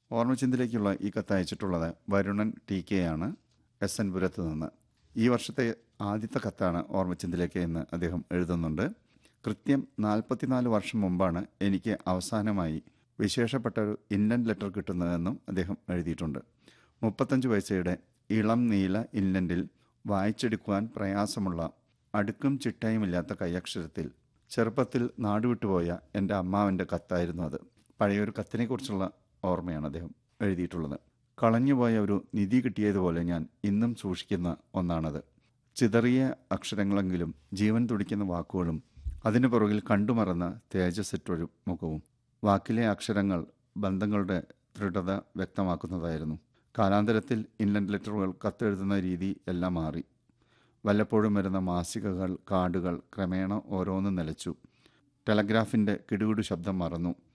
ഓർമ്മചിന്തയിലേക്കുള്ള ഈ കത്ത് അയച്ചിട്ടുള്ളത് വരുണൻ ടി കെ ആണ് എസ് എൻ പുരത്ത് നിന്ന് ഈ വർഷത്തെ ആദ്യത്തെ കത്താണ് ഓർമ്മചിന്തയിലേക്ക് എന്ന് അദ്ദേഹം എഴുതുന്നുണ്ട് കൃത്യം നാൽപ്പത്തിനാല് വർഷം മുമ്പാണ് എനിക്ക് അവസാനമായി വിശേഷപ്പെട്ട ഒരു ഇൻലൻഡ് ലെറ്റർ കിട്ടുന്നതെന്നും അദ്ദേഹം എഴുതിയിട്ടുണ്ട് മുപ്പത്തഞ്ച് വയസ്സയുടെ ഇളം നീല ഇൻലൻഡിൽ വായിച്ചെടുക്കുവാൻ പ്രയാസമുള്ള അടുക്കും ചിട്ടയുമില്ലാത്ത കൈയക്ഷരത്തിൽ ചെറുപ്പത്തിൽ നാടുവിട്ടുപോയ എൻ്റെ അമ്മാവൻ്റെ കത്തായിരുന്നു അത് പഴയൊരു കത്തിനെക്കുറിച്ചുള്ള ഓർമ്മയാണ് അദ്ദേഹം എഴുതിയിട്ടുള്ളത് കളഞ്ഞുപോയ ഒരു നിധി കിട്ടിയതുപോലെ ഞാൻ ഇന്നും സൂക്ഷിക്കുന്ന ഒന്നാണത് ചിതറിയ അക്ഷരങ്ങളെങ്കിലും ജീവൻ തുടിക്കുന്ന വാക്കുകളും അതിനു പുറകിൽ കണ്ടുമറന്ന തേജസ്സറ്റൊരു മുഖവും വാക്കിലെ അക്ഷരങ്ങൾ ബന്ധങ്ങളുടെ ദൃഢത വ്യക്തമാക്കുന്നതായിരുന്നു കാലാന്തരത്തിൽ ഇൻലൻഡ് ലെറ്ററുകൾ കത്തെഴുതുന്ന രീതി എല്ലാം മാറി വല്ലപ്പോഴും വരുന്ന മാസികകൾ കാർഡുകൾ ക്രമേണ ഓരോന്നും നിലച്ചു ടെലഗ്രാഫിൻ്റെ കിടുകിടു ശബ്ദം മറന്നു